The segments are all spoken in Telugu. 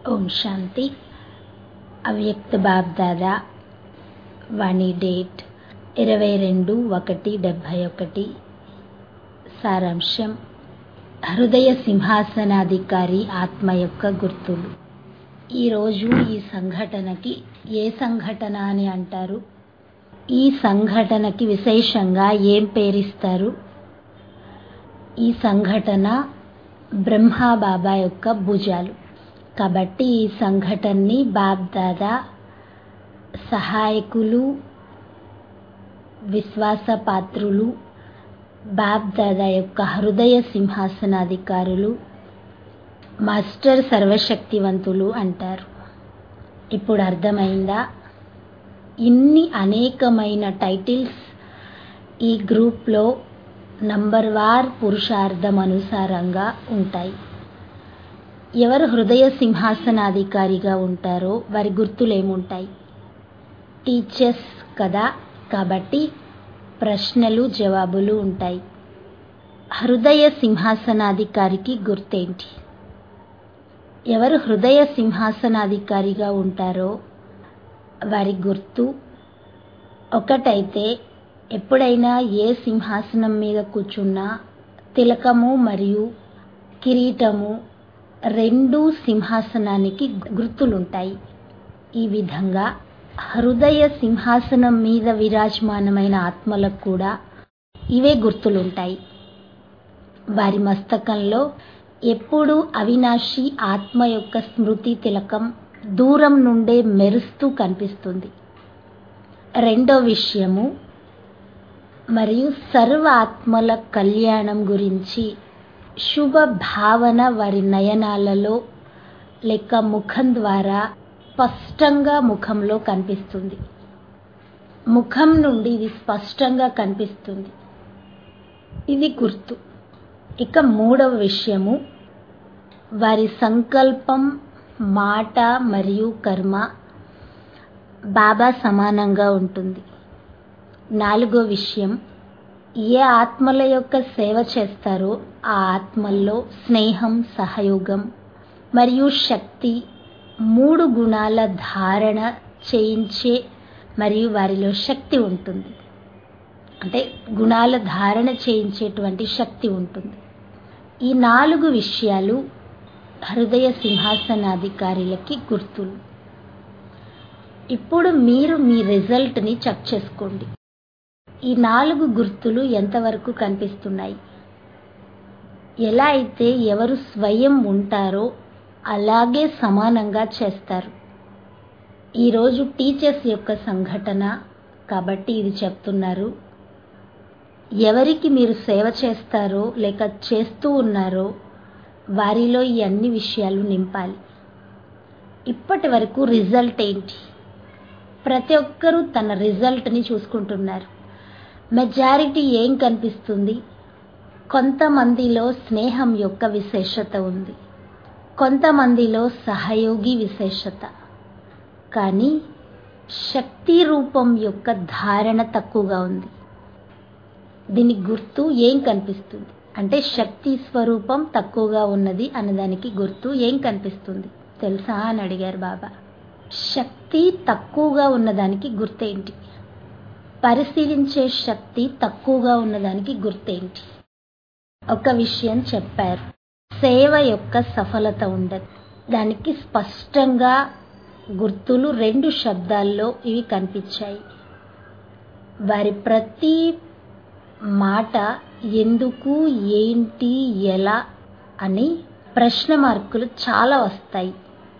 ఓం శాంతి అవ్యక్త బాబ్దాదా వాణి డేట్ ఇరవై రెండు ఒకటి డెబ్భై ఒకటి సారాంశం హృదయ సింహాసనాధికారి ఆత్మ యొక్క గుర్తులు ఈరోజు ఈ సంఘటనకి ఏ సంఘటన అని అంటారు ఈ సంఘటనకి విశేషంగా ఏం పేరిస్తారు ఈ సంఘటన బ్రహ్మా బాబా యొక్క భుజాలు కాబట్టి ఈ సంఘటనని బాబ్దాదా సహాయకులు విశ్వాసపాత్రులు బాబ్దాదా యొక్క హృదయ సింహాసనాధికారులు మాస్టర్ సర్వశక్తివంతులు అంటారు ఇప్పుడు అర్థమైందా ఇన్ని అనేకమైన టైటిల్స్ ఈ గ్రూప్లో నంబర్ వార్ పురుషార్థం అనుసారంగా ఉంటాయి ఎవరు హృదయ సింహాసనాధికారిగా ఉంటారో వారి గుర్తులు ఏముంటాయి టీచర్స్ కదా కాబట్టి ప్రశ్నలు జవాబులు ఉంటాయి హృదయ సింహాసనాధికారికి గుర్తేంటి ఎవరు హృదయ సింహాసనాధికారిగా ఉంటారో వారి గుర్తు ఒకటైతే ఎప్పుడైనా ఏ సింహాసనం మీద కూర్చున్నా తిలకము మరియు కిరీటము రెండు సింహాసనానికి గుర్తులుంటాయి ఈ విధంగా హృదయ సింహాసనం మీద విరాజమానమైన ఆత్మలకు కూడా ఇవే గుర్తులుంటాయి వారి మస్తకంలో ఎప్పుడూ అవినాశి ఆత్మ యొక్క స్మృతి తిలకం దూరం నుండే మెరుస్తూ కనిపిస్తుంది రెండో విషయము మరియు సర్వ ఆత్మల కళ్యాణం గురించి శుభ భావన వారి నయనాలలో లేక ముఖం ద్వారా స్పష్టంగా ముఖంలో కనిపిస్తుంది ముఖం నుండి ఇది స్పష్టంగా కనిపిస్తుంది ఇది గుర్తు ఇక మూడవ విషయము వారి సంకల్పం మాట మరియు కర్మ బాబా సమానంగా ఉంటుంది నాలుగో విషయం ఏ ఆత్మల యొక్క సేవ చేస్తారో ఆ ఆత్మల్లో స్నేహం సహయోగం మరియు శక్తి మూడు గుణాల ధారణ చేయించే మరియు వారిలో శక్తి ఉంటుంది అంటే గుణాల ధారణ చేయించేటువంటి శక్తి ఉంటుంది ఈ నాలుగు విషయాలు హృదయ సింహాసనాధికారులకి గుర్తులు ఇప్పుడు మీరు మీ రిజల్ట్ని చెక్ చేసుకోండి ఈ నాలుగు గుర్తులు ఎంతవరకు కనిపిస్తున్నాయి ఎలా అయితే ఎవరు స్వయం ఉంటారో అలాగే సమానంగా చేస్తారు ఈరోజు టీచర్స్ యొక్క సంఘటన కాబట్టి ఇది చెప్తున్నారు ఎవరికి మీరు సేవ చేస్తారో లేక చేస్తూ ఉన్నారో వారిలో ఈ అన్ని విషయాలు నింపాలి ఇప్పటి వరకు రిజల్ట్ ఏంటి ప్రతి ఒక్కరూ తన రిజల్ట్ని చూసుకుంటున్నారు మెజారిటీ ఏం కనిపిస్తుంది కొంతమందిలో స్నేహం యొక్క విశేషత ఉంది కొంతమందిలో సహయోగి విశేషత కానీ శక్తి రూపం యొక్క ధారణ తక్కువగా ఉంది దీని గుర్తు ఏం కనిపిస్తుంది అంటే శక్తి స్వరూపం తక్కువగా ఉన్నది అన్నదానికి గుర్తు ఏం కనిపిస్తుంది తెలుసా అని అడిగారు బాబా శక్తి తక్కువగా ఉన్నదానికి గుర్తేంటి పరిశీలించే శక్తి తక్కువగా ఉన్నదానికి గుర్తేంటి ఒక విషయం చెప్పారు సేవ యొక్క సఫలత ఉండదు దానికి స్పష్టంగా గుర్తులు రెండు శబ్దాల్లో ఇవి కనిపించాయి వారి ప్రతి మాట ఎందుకు ఏంటి ఎలా అని ప్రశ్న మార్కులు చాలా వస్తాయి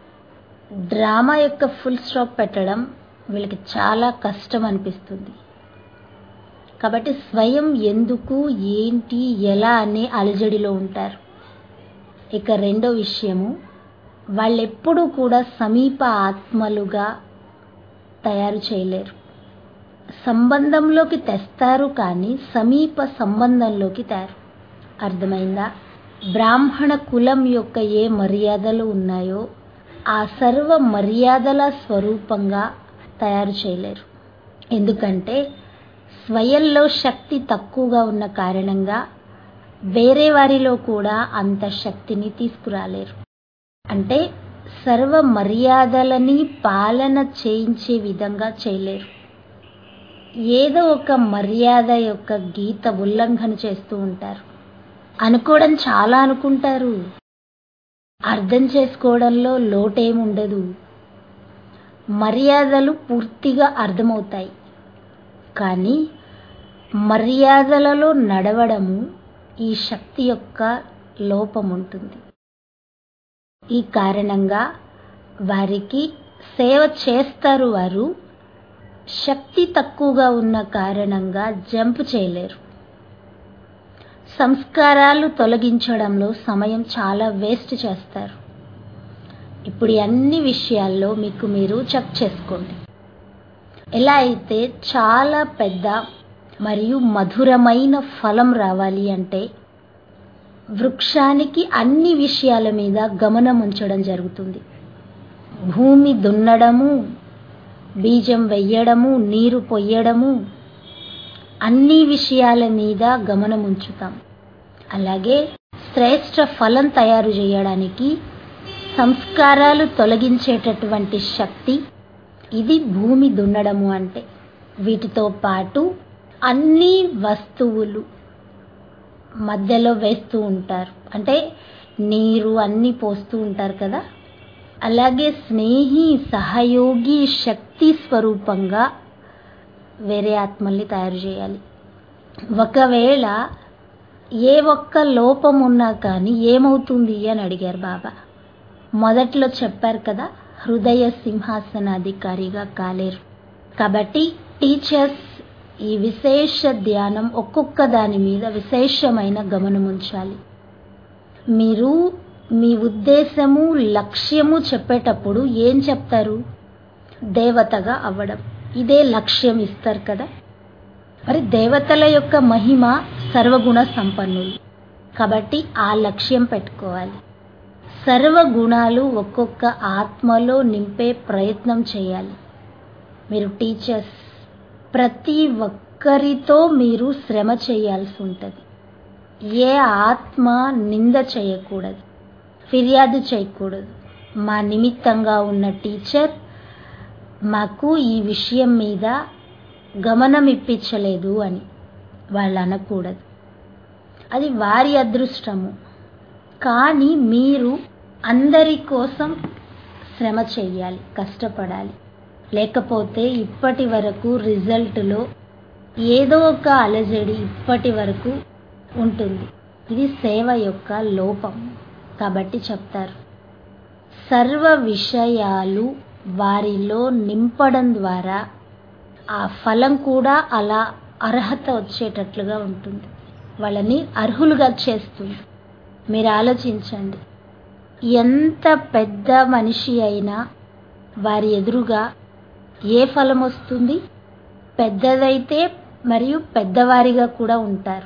డ్రామా యొక్క ఫుల్ స్టాప్ పెట్టడం వీళ్ళకి చాలా కష్టం అనిపిస్తుంది కాబట్టి స్వయం ఎందుకు ఏంటి ఎలా అనే అలజడిలో ఉంటారు ఇక రెండో విషయము వాళ్ళెప్పుడూ కూడా సమీప ఆత్మలుగా తయారు చేయలేరు సంబంధంలోకి తెస్తారు కానీ సమీప సంబంధంలోకి తయారు అర్థమైందా బ్రాహ్మణ కులం యొక్క ఏ మర్యాదలు ఉన్నాయో ఆ సర్వ మర్యాదల స్వరూపంగా తయారు చేయలేరు ఎందుకంటే స్వయంలో శక్తి తక్కువగా ఉన్న కారణంగా వేరే వారిలో కూడా అంత శక్తిని తీసుకురాలేరు అంటే సర్వ మర్యాదలని పాలన చేయించే విధంగా చేయలేరు ఏదో ఒక మర్యాద యొక్క గీత ఉల్లంఘన చేస్తూ ఉంటారు అనుకోవడం చాలా అనుకుంటారు అర్థం చేసుకోవడంలో లోటేముండదు మర్యాదలు పూర్తిగా అర్థమవుతాయి కానీ మర్యాదలలో నడవడము ఈ శక్తి యొక్క లోపం ఉంటుంది ఈ కారణంగా వారికి సేవ చేస్తారు వారు శక్తి తక్కువగా ఉన్న కారణంగా జంప్ చేయలేరు సంస్కారాలు తొలగించడంలో సమయం చాలా వేస్ట్ చేస్తారు ఇప్పుడు అన్ని విషయాల్లో మీకు మీరు చెక్ చేసుకోండి ఎలా అయితే చాలా పెద్ద మరియు మధురమైన ఫలం రావాలి అంటే వృక్షానికి అన్ని విషయాల మీద గమనం ఉంచడం జరుగుతుంది భూమి దున్నడము బీజం వెయ్యడము నీరు పొయ్యడము అన్ని విషయాల మీద గమనం ఉంచుతాం అలాగే శ్రేష్ట ఫలం తయారు చేయడానికి సంస్కారాలు తొలగించేటటువంటి శక్తి ఇది భూమి దున్నడము అంటే వీటితో పాటు అన్ని వస్తువులు మధ్యలో వేస్తూ ఉంటారు అంటే నీరు అన్నీ పోస్తూ ఉంటారు కదా అలాగే స్నేహి సహయోగి శక్తి స్వరూపంగా వేరే ఆత్మల్ని తయారు చేయాలి ఒకవేళ ఏ ఒక్క లోపం ఉన్నా కానీ ఏమవుతుంది అని అడిగారు బాబా మొదట్లో చెప్పారు కదా హృదయ సింహాసనాధికారిగా కాలేరు కాబట్టి టీచర్స్ ఈ విశేష ధ్యానం ఒక్కొక్క దాని మీద విశేషమైన గమనం ఉంచాలి మీరు మీ ఉద్దేశము లక్ష్యము చెప్పేటప్పుడు ఏం చెప్తారు దేవతగా అవ్వడం ఇదే లక్ష్యం ఇస్తారు కదా మరి దేవతల యొక్క మహిమ సర్వగుణ సంపన్నులు కాబట్టి ఆ లక్ష్యం పెట్టుకోవాలి సర్వ గుణాలు ఒక్కొక్క ఆత్మలో నింపే ప్రయత్నం చేయాలి మీరు టీచర్స్ ప్రతి ఒక్కరితో మీరు శ్రమ చేయాల్సి ఉంటుంది ఏ ఆత్మ నింద చేయకూడదు ఫిర్యాదు చేయకూడదు మా నిమిత్తంగా ఉన్న టీచర్ మాకు ఈ విషయం మీద గమనం ఇప్పించలేదు అని వాళ్ళు అనకూడదు అది వారి అదృష్టము కానీ మీరు అందరి కోసం శ్రమ చెయ్యాలి కష్టపడాలి లేకపోతే ఇప్పటి వరకు రిజల్ట్లో ఏదో ఒక అలజడి ఇప్పటి వరకు ఉంటుంది ఇది సేవ యొక్క లోపం కాబట్టి చెప్తారు సర్వ విషయాలు వారిలో నింపడం ద్వారా ఆ ఫలం కూడా అలా అర్హత వచ్చేటట్లుగా ఉంటుంది వాళ్ళని అర్హులుగా చేస్తుంది మీరు ఆలోచించండి ఎంత పెద్ద మనిషి అయినా వారి ఎదురుగా ఏ ఫలం వస్తుంది పెద్దదైతే మరియు పెద్దవారిగా కూడా ఉంటారు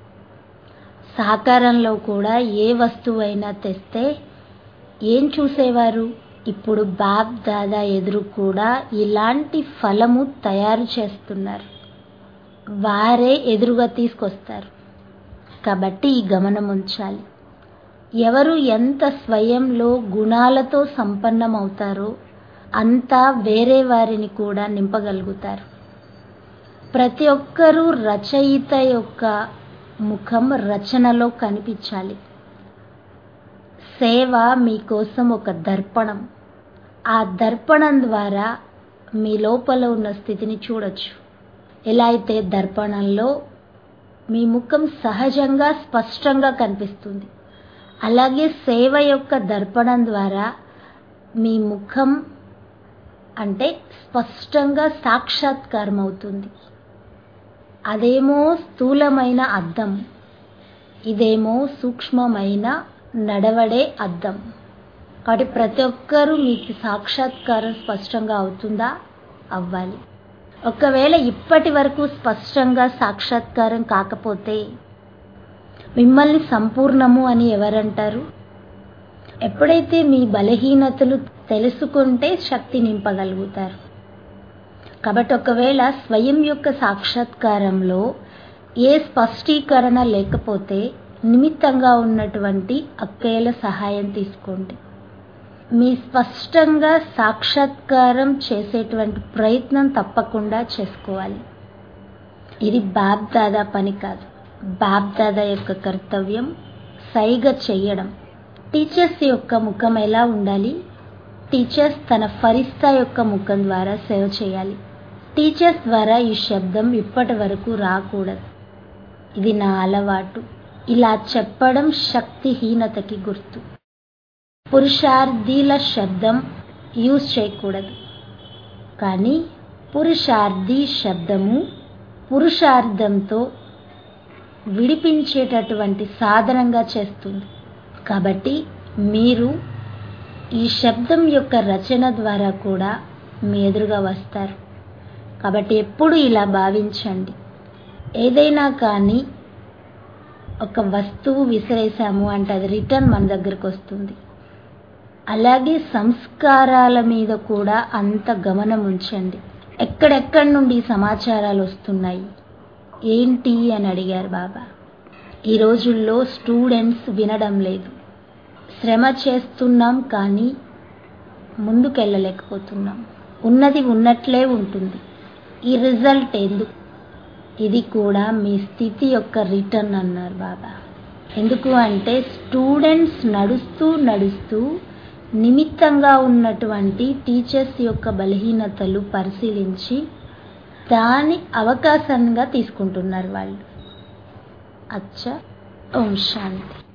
సాకారంలో కూడా ఏ వస్తువైనా తెస్తే ఏం చూసేవారు ఇప్పుడు బాబ్ దాదా ఎదురు కూడా ఇలాంటి ఫలము తయారు చేస్తున్నారు వారే ఎదురుగా తీసుకొస్తారు కాబట్టి ఈ గమనం ఉంచాలి ఎవరు ఎంత స్వయంలో గుణాలతో సంపన్నమవుతారో అంతా వేరే వారిని కూడా నింపగలుగుతారు ప్రతి ఒక్కరూ రచయిత యొక్క ముఖం రచనలో కనిపించాలి సేవ మీకోసం ఒక దర్పణం ఆ దర్పణం ద్వారా మీ లోపల ఉన్న స్థితిని చూడొచ్చు ఎలా అయితే దర్పణంలో మీ ముఖం సహజంగా స్పష్టంగా కనిపిస్తుంది అలాగే సేవ యొక్క దర్పణం ద్వారా మీ ముఖం అంటే స్పష్టంగా సాక్షాత్కారం అవుతుంది అదేమో స్థూలమైన అద్దం ఇదేమో సూక్ష్మమైన నడవడే అద్దం కాబట్టి ప్రతి ఒక్కరూ మీకు సాక్షాత్కారం స్పష్టంగా అవుతుందా అవ్వాలి ఒకవేళ ఇప్పటి వరకు స్పష్టంగా సాక్షాత్కారం కాకపోతే మిమ్మల్ని సంపూర్ణము అని ఎవరంటారు ఎప్పుడైతే మీ బలహీనతలు తెలుసుకుంటే శక్తి నింపగలుగుతారు కాబట్టి ఒకవేళ స్వయం యొక్క సాక్షాత్కారంలో ఏ స్పష్టీకరణ లేకపోతే నిమిత్తంగా ఉన్నటువంటి అక్కయ్యల సహాయం తీసుకోండి మీ స్పష్టంగా సాక్షాత్కారం చేసేటువంటి ప్రయత్నం తప్పకుండా చేసుకోవాలి ఇది బాబ్దాదా పని కాదు బాబ్దాదా యొక్క కర్తవ్యం సైగ చెయ్యడం టీచర్స్ యొక్క ముఖం ఎలా ఉండాలి టీచర్స్ తన ఫరిస్తా యొక్క ముఖం ద్వారా సేవ చేయాలి టీచర్స్ ద్వారా ఈ శబ్దం ఇప్పటి వరకు రాకూడదు ఇది నా అలవాటు ఇలా చెప్పడం శక్తిహీనతకి గుర్తు పురుషార్థీల శబ్దం యూజ్ చేయకూడదు కానీ పురుషార్థి శబ్దము పురుషార్థంతో విడిపించేటటువంటి సాధనంగా చేస్తుంది కాబట్టి మీరు ఈ శబ్దం యొక్క రచన ద్వారా కూడా మీ ఎదురుగా వస్తారు కాబట్టి ఎప్పుడు ఇలా భావించండి ఏదైనా కానీ ఒక వస్తువు విసిరేసాము అంటే అది రిటర్న్ మన దగ్గరకు వస్తుంది అలాగే సంస్కారాల మీద కూడా అంత గమనం ఉంచండి ఎక్కడెక్కడి నుండి సమాచారాలు వస్తున్నాయి ఏంటి అని అడిగారు బాబా ఈ రోజుల్లో స్టూడెంట్స్ వినడం లేదు శ్రమ చేస్తున్నాం కానీ ముందుకెళ్ళలేకపోతున్నాం ఉన్నది ఉన్నట్లే ఉంటుంది ఈ రిజల్ట్ ఎందుకు ఇది కూడా మీ స్థితి యొక్క రిటర్న్ అన్నారు బాబా ఎందుకు అంటే స్టూడెంట్స్ నడుస్తూ నడుస్తూ నిమిత్తంగా ఉన్నటువంటి టీచర్స్ యొక్క బలహీనతలు పరిశీలించి దాని అవకాశంగా తీసుకుంటున్నారు వాళ్ళు అచ్చా ఓం శాంతి